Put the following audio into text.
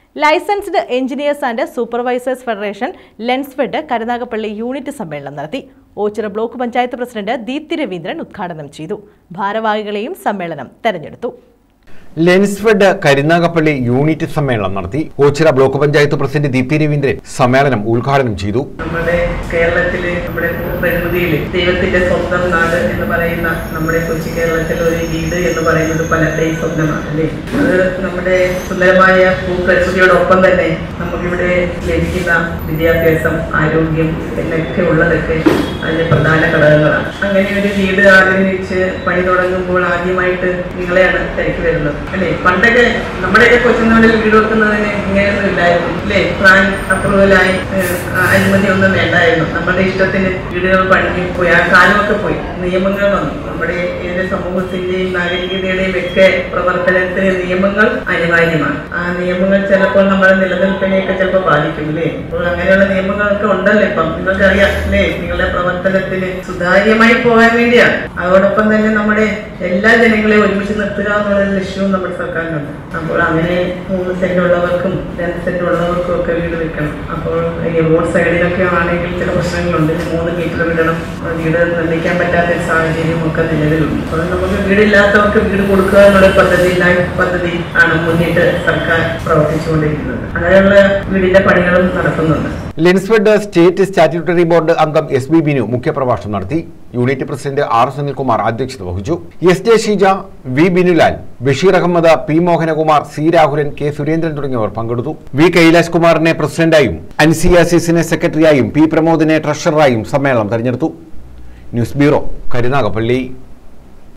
licensed engineers and supervisors federation Lensfed Karunagappally unit സമ്മേളനം നടത്തി Ochira block panchayat president Deepthi Raveendran ഉദ്ഘാടനം ചെയ്തു ഭാരവാഹികളെയും സമ്മേളനം തെരഞ്ഞെടുത്തു ലെൻസ്ഫെഡ് കരുനാഗപ്പള്ളി യൂണിറ്റ് സമ്മേളനം നടത്തി ഓച്ചിറ ബ്ലോക്ക് പഞ്ചായത്ത് പ്രസിഡന്റ് ദീപ്തി രവീന്ദ്രൻ സമ്മേളനം ഉദ്ഘാടനം ചെയ്തു നമ്മുടെ കേരളത്തില് നമ്മുടെ പ്രകൃതിയിൽ ദൈവത്തിന്റെ സ്വന്തം നാട് എന്ന് പറയുന്ന നമ്മുടെ കൊച്ചി കേരളത്തിൽ ഒരു വീട് എന്ന് പറയുന്നത് പലരുടെയും സ്വപ്നമാണ് അല്ലേ അത് നമ്മുടെ സുന്ദരമായ ഭൂപ്രകൃതിയോടൊപ്പം തന്നെ നമുക്കിവിടെ ലഭിക്കുന്ന വിദ്യാഭ്യാസം ആരോഗ്യം എന്നൊക്കെ ഉള്ളതൊക്കെ അതിന്റെ പ്രധാന ഘടകങ്ങളാണ് അങ്ങനെ ഒരു വീട് ആഗ്രഹിച്ച് പണി തുടങ്ങുമ്പോൾ ആദ്യമായിട്ട് നിങ്ങളെയാണ് തിരക്കി വരുന്നത് അല്ലേ പണ്ടൊക്കെ നമ്മുടെയൊക്കെ കൊച്ചുനാളിൽ വീട് വെക്കുന്നതിന് ഇങ്ങനെയൊന്നും ഇല്ലായിരുന്നു അല്ലേ പ്ലാൻ അപ്രൂവലായി അനുമതി ഒന്നും വേണ്ടായിരുന്നു നമ്മുടെ ഇഷ്ടത്തിന് വീടുകൾ പണിഞ്ഞു പോയി ആ കാലമൊക്കെ പോയി നിയമങ്ങൾ വന്നു നമ്മുടെ ഏത് സമൂഹത്തിന്റെയും നാഗരികതയുടെയും ഒക്കെ പ്രവർത്തനത്തിന് നിയമങ്ങൾ അനിവാര്യമാണ് ആ നിയമങ്ങൾ ചിലപ്പോൾ നമ്മുടെ നിലനിൽപ്പിനെയൊക്കെ ചിലപ്പോൾ ബാധിക്കും അല്ലേ അപ്പോൾ അങ്ങനെയുള്ള നിയമങ്ങളൊക്കെ ഉണ്ടല്ലോ ഇപ്പം നിങ്ങൾക്കറിയാം അല്ലേ നിങ്ങളുടെ പ്രവർത്തനത്തിന് സുതാര്യമായി പോകാൻ വേണ്ടിയാണ് അതോടൊപ്പം തന്നെ നമ്മുടെ എല്ലാ ജനങ്ങളെയും ഒരുമിച്ച് നിർത്തുക എന്നുള്ള ലക്ഷ്യവും നമ്മുടെ സർക്കാരിനുണ്ട് അപ്പോൾ അങ്ങനെ മൂന്ന് സെന്റ് ഉള്ളവർക്കും രണ്ട് സെന്റ് ഉള്ളവർക്കും ഒക്കെ വീട് വെക്കണം അപ്പോൾ ഈ റോഡ് സൈഡിലൊക്കെ ആണെങ്കിൽ ചില പ്രശ്നങ്ങളുണ്ട് മൂന്ന് മീറ്റർ വിടണം വീട് നിർമ്മിക്കാൻ പറ്റാത്ത ഒരു സാഹചര്യം ഒക്കെ നിലവിലുണ്ട് അപ്പോൾ നമുക്ക് വീടില്ലാത്തവർക്ക് വീട് കൊടുക്കുക എന്നുള്ള പദ്ധതി ലൈഫ് പദ്ധതി ആണ് മുന്നിട്ട് സർക്കാർ പ്രവർത്തിച്ചുകൊണ്ടിരിക്കുന്നത് അങ്ങനെയുള്ള വീടിന്റെ പണികളും നടക്കുന്നുണ്ട് ലെൻസ്ഫെഡ് സ്റ്റേറ്റ് സ്റ്റാറ്റ്യൂട്ടറി ബോർഡ് അംഗം എസ് ബി ബിനു മുഖ്യപ്രഭാഷണം നടത്തി യൂണിറ്റ് പ്രസിഡന്റ് ആർ സുനിൽകുമാർ അധ്യക്ഷത വഹിച്ചു S J Sheeja V Binulal Basheer Ahammed P Mohanakumar C Rahulan K Surendran തുടങ്ങിയവർ പങ്കെടുത്തു വി കൈലാഷ് കുമാറിനെ പ്രസിഡന്റായും അൻസിയാസിസിനെ സെക്രട്ടറിയായും പി പ്രമോദിനെ ട്രഷററായും സമ്മേളനം തെരഞ്ഞെടുത്തു ന്യൂസ് ബ്യൂറോ കരുനാഗപ്പള്ളി